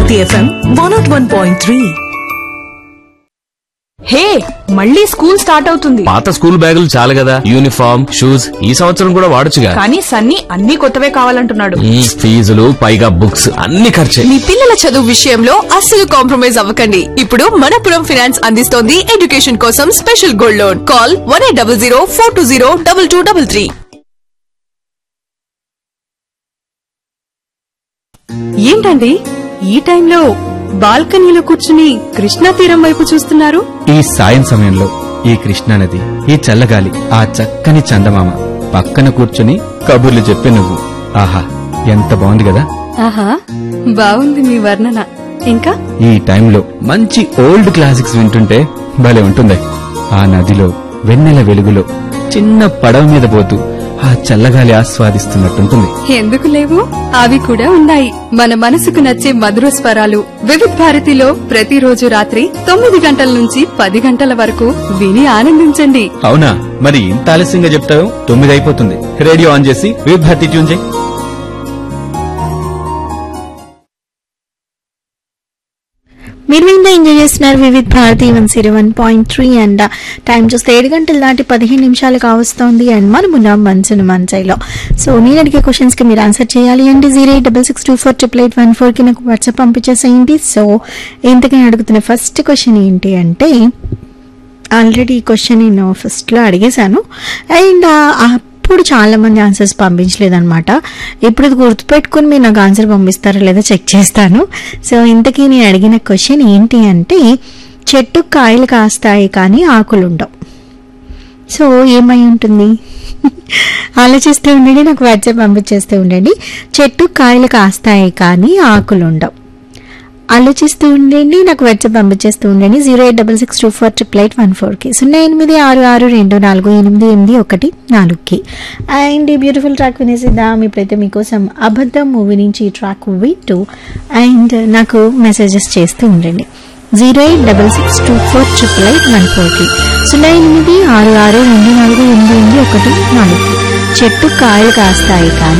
Bharati FM one nought one point three hey మళ్ళీ school start అవుతుంది పాత స్కూల్ బ్యాగులు చాలు కదా యూనిఫామ్ షూస్ ఈ సంవత్సరం కూడా వాడొచ్చుగా కానీ సన్నీ అన్ని కొత్తవే కావాలంటున్నాడు ఈ ఫీజులు పైగా బుక్స్ అన్ని ఖర్చే మీ పిల్లల చదువు విషయంలో అస్సలు కాంప్రమైజ్ అవ్వకండి ఇప్పుడు మనపురం ఫైనాన్స్ అందిస్తోంది ఎడ్యుకేషన్ కోసం special gold loan call one eight double zero four two zero double two double three ఏంటండి ఈ టైంలో బాల్కనీలో కూర్చుని కృష్ణా తీరం వైపు చూస్తున్నారు ఈ సాయం సమయంలో ఈ కృష్ణానది ఈ చల్లగాలి ఆ చక్కని చందమామ పక్కన కూర్చుని కబుర్లు చెప్పే నువ్వు ఆహా ఎంత బాగుంది కదా ఆహా బాగుంది మీ వర్ణన ఇంకా ఈ టైంలో మంచి ఓల్డ్ క్లాసిక్స్ వింటుంటే భలే ఉంటుంది ఆ నదిలో వెన్నెల వెలుగులో చిన్న పడవ మీద పోతూ ఆ చల్లగాలి ఆస్వాదిస్తున్నట్టుంటుంది ఎందుకు లేవు అవి కూడా ఉన్నాయి మన మనసుకు నచ్చే మధుర స్వరాలు వివిధ్ భారతిలో ప్రతిరోజు రాత్రి తొమ్మిది గంటల నుంచి పది గంటల వరకు విని ఆనందించండి అవునా మరి ఇంత ఆలస్యంగా చెప్తావు తొమ్మిది అయిపోతుంది రేడియో ఆన్ చేసి విభ్రతి ట్యూన్ చేయి మీరు విందా ఎంజాయ్ చేస్తున్నారు Vividh Bharati one zero one point three and time చూస్తే ఏడు గంటలు దాటి పదిహేను నిమిషాలు కావస్తోంది అండ్ మనమున్నాం మనసును మంచైలో సో నేను అడిగే క్వశ్చన్స్ కి మీరు ఆన్సర్ చేయాలి అంటే zero eight double six two four triple eight one four కి నాకు వాట్సాప్ పంపించేసేయండి సో ఇంతకీ అడుగుతున్న ఫస్ట్ క్వశ్చన్ ఏంటి అంటే ఆల్రెడీ ఈ క్వశ్చన్ నేను ఫస్ట్లో అడిగేశాను అండ్ అప్పుడు చాలా మంది ఆన్సర్స్ పంపించలేదన్నమాట ఇప్పుడు ఇది గుర్తుపెట్టుకుని మీరు నాకు ఆన్సర్ పంపిస్తారో లేదో చెక్ చేస్తాను సో ఇంతకీ నేను అడిగిన క్వశ్చన్ ఏంటి అంటే చెట్టు కాయలు కాస్తాయి కానీ ఆకులు ఉండవు సో ఏమై ఉంటుంది ఆలోచిస్తూ ఉండండి నాకు వాట్సాప్ పంపించేస్తూ ఉండండి చెట్టు కాయలు కాస్తాయి కానీ ఆకులు ఉండవు ఆలోచిస్తూ ఉండండి నాకు వాట్సాప్ పంపించేస్తూ ఉండండి zero eight double six two four triple eight one ఫోర్కి సున్నా ఎనిమిది ఆరు ఆరు రెండు నాలుగు ఎనిమిది ఎనిమిది ఒకటి నాలుగుకి అండ్ ఈ బ్యూటిఫుల్ ట్రాక్ వినేసిద్దాం ఇప్పుడైతే మీకోసం అబద్ధం మూవీ నుంచి ఈ ట్రాక్ వింటూ అండ్ నాకు మెసేజెస్ చేస్తూ ఉండండి zero eight double six two four triple eight one ఫోర్కి సున్నా ఎనిమిది ఆరు ఆరు రెండు నాలుగు ఎనిమిది ఎనిమిది ఒకటి నాలుగు చెట్టు కాయలు కాస్తాయి కానీ